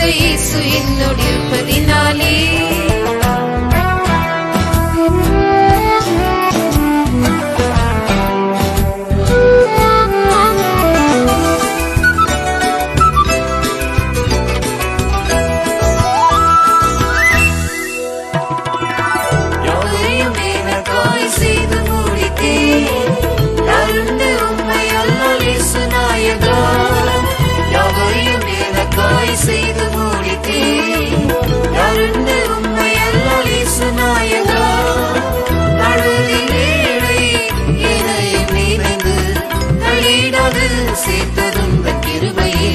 இயேசு என்னோடு இருப்பதினாலே யாவையும் எனக்காய் செய்து முடித்தேன் யாருண்டு உம்மை அல்லால் இயேசு நாயகா யாவையும் எனக்காய் செய்து முடித்தேன் யாருண்டு உம்மை அல்லால் இயேசு நாயகா நடுவில் ஏழை என்னையும் நினைந்து தள்ளிடாது சேர்த்ததும் கிருபையே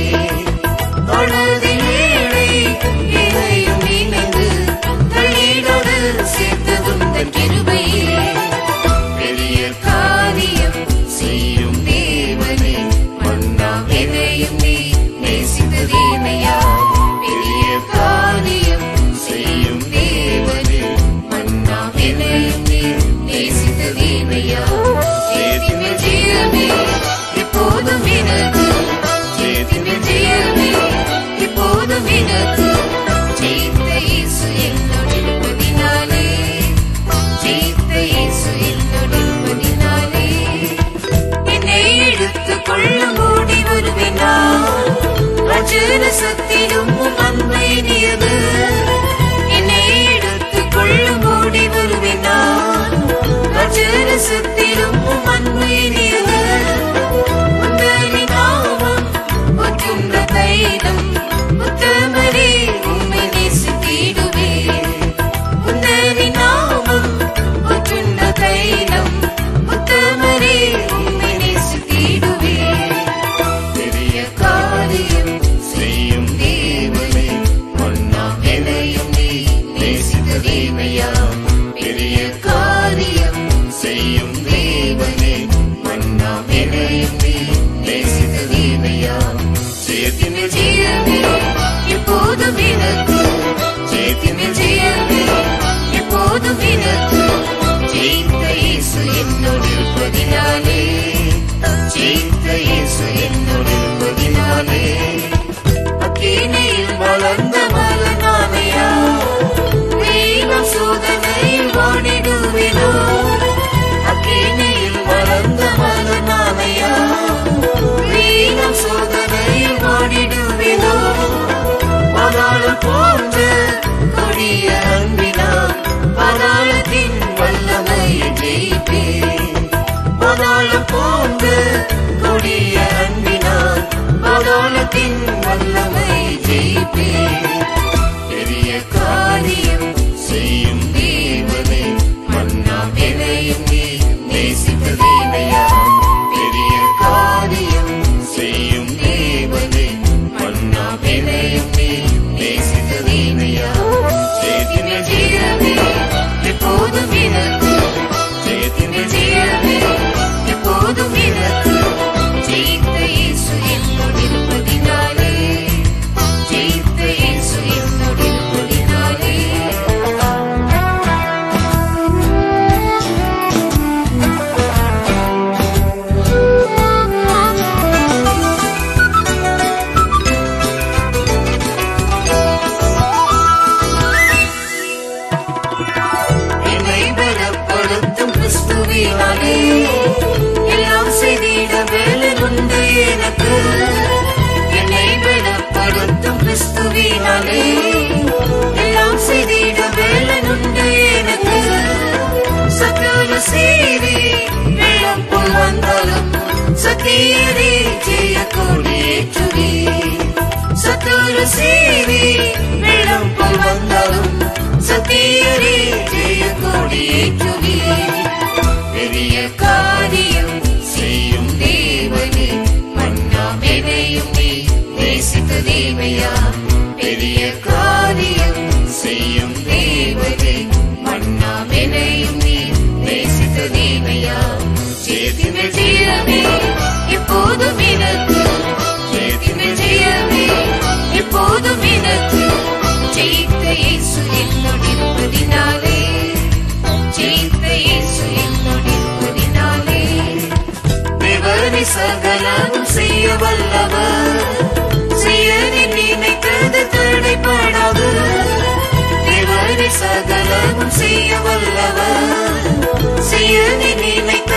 அழுதில் ஏழை என்னையும் நினைந்து தள்ளிடாது சேர்த்ததும் கிருபையே பெரிய காரியம் செய்யும் தேவனே மன்னா எதையும் நீ நேசித்ததேனையா பெரிய காரியம் செய்யும் தேவனே மன்னா எதையும் நீ நேசித்ததேனையா சேத்தின் ஜீவமே இப்போதும் எனக்கு சேத்தின் ஜீவமே இப்போதும் எனக்கு ஜெயித்த இயேசு என்னோடு இருப்பதினாலே ஜெயித்த இயேசு என்னோடு இருப்பதினாலே என்னை எடுத்துக் கொள்ளும் ஓடி வருவேன் நான் வஜ்ரசத்திலும் உம் அன்பை நியது என்னை எடுத்துக் கொள்ளும் ஓடி வருவேன் நான் வஜ்ரசத்திலும் உம் அன்பை நியது உந்தரி நாமம் ஒற்றுந்த தைலம் உத்தமரே உம்மை நேசித்திடுவேன் உந்தரி நாமம் ஒற்றுந்த தைலம் உத்தமரே உம்மை நேசித்திடுவேன் பெரிய காரியம் செய்யும் தேவனே மன்னா எனையும் நீ நேசித்ததேனையா பெரிய காரியம் செய்யும் தேவனே மன்னா எனையும் நீ நேசித்ததேனையா சேத்தின் ஜீவமே எப்போதும் எனக்கு சேத்தின் ஜீவமே எப்போதும் எனக்கு ஜெயித்த இயேசு என்னோடு இருப்பதினாலே ஜெயித்த இயேசு என்னோடு இருப்பதினாலே அக்கினியில் வளர்ந்த மலனானையா தெய்வம் சோதனையில் வாடிடுவேனோ அக்கினியில் வளர்ந்த மலனானையா தெய்வம் சோதனையில் வாடிடுவேனோ பாதாளம் போன்ற கொடிய அன்பினால் பாதாளத்தின் வல்லமையை ஜெயிப்பேன் பாதாளம் போன்ற கொடிய அன்பினால் பாதாளத்தின் வல்லமை ஜெயிப்பேன் பெரிய காரியம் செய்யும் தேவனே மன்னா எதையும் நீ நேசித்ததேனையா பெரிய காரியம் செய்யும் தேவனே மன்னா எதையும் நீ நேசித்ததேனையா சேத்தின ஜீவமே எப்போதும் எனக்கு சேத்தின ஜீவமே எப்போதும் எனக்கு ஜெயித்த இயேசு என்னோடு இருப்பதினாலே ஜெயித்த இயேசு என்னோடு இருப்பதினாலே என்னை பலப்படுத்தும் கிறிஸ்துவினாலே எல்லாம் செய்திட வேலனுண்டு எனக்கு என்னை பலப்படுத்தும் கிறிஸ்துவினாலே எல்லாம் செய்திட வேலனுண்டு எனக்கு சகல சேரி வெள்ளம் போல் வந்தாலும் சத்தியரே ஜெய கொடியேற்றுவே சகல சேரி வெள்ளம் போல் வந்தாலும் சத்தியரே ஜெய கொடியேற்றுவே பெரிய காரியம் செய்யும் தேவனே மன்னா எதையும் நீ நேசித்த தேவையா பெரிய காரியம் செய்யும் தேவனே மன்னா எதையும் நீ நேசித்த தேவையா சேத்தின ஜீவமே எப்போதும் எனக்கு சேத்தின ஜீவமே எப்போதும் எனக்கு ஜெயித்த இயேசு என்னோடு இருப்பதினாலே ஜெயித்த இயேசு என்னோடு இருப்பதினாலே தேவனை சகலமும் செய்ய வல்லவர் செய்ய நீ நினைத்தது தடை சகலமும் செய்ய வல்லவர் செய்ய நீ நினைத்த